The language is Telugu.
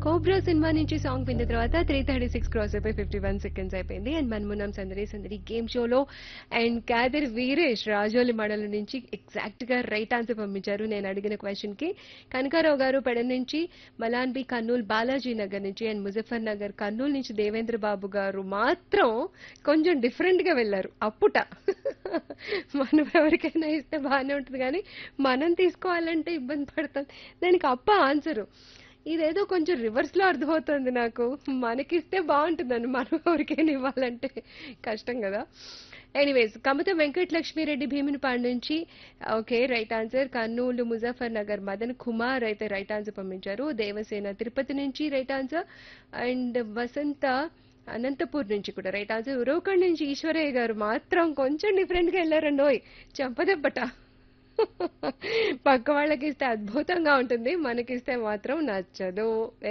కోబ్రా సినిమా నుంచి సాంగ్ విన్న తర్వాత త్రీ థర్టీ సిక్స్ క్రాస్ అయిపోయి ఫిఫ్టీ వన్ సెకండ్స్ అయిపోయింది అండ్ మన్మునం సందడి సందడి గేమ్ షోలో అండ్ కాదర్ వీరేష్ రాజోలి మండలం నుంచి ఎగ్జాక్ట్ గా రైట్ ఆన్సర్ పంపించారు నేను అడిగిన క్వశ్చన్ కి కనకారావు గారు పెడ నుంచి మలాన్బి కర్నూలు బాలాజీ నగర్ నుంచి అండ్ ముజఫర్ నగర్ కర్నూలు నుంచి దేవేంద్ర బాబు గారు మాత్రం కొంచెం డిఫరెంట్ గా వెళ్ళారు అప్పుట మనం ఎవరికైనా ఇస్తే బాగానే ఉంటుంది కానీ మనం తీసుకోవాలంటే ఇబ్బంది పడతాం దానికి అప్ప ఆన్సరు ఇదేదో కొంచెం రివర్స్ లో అర్థమవుతుంది నాకు మనకిస్తే బాగుంటుందని మనం ఎవరికైనా ఇవ్వాలంటే కష్టం కదా ఎనీవేస్ కమత వెంకట లక్ష్మీరెడ్డి భీమునిపాడు నుంచి okay right answer Kurnool Muzaffar Nagar Madan Kumar అయితే రైట్ ఆన్సర్ పంపించారు దేవసేన తిరుపతి నుంచి right answer and Vasantha Anantapur నుంచి కూడా రైట్ ఆన్సర్ ఉరవకండ్ నుంచి ఈశ్వరయ్య గారు మాత్రం కొంచెం డిఫరెంట్ గా వెళ్ళారండోయ్ చంపదెబ్బట పక్క వాళ్ళకి ఇస్తే అద్భుతంగా ఉంటుంది మనకిస్తే మాత్రం నచ్చదు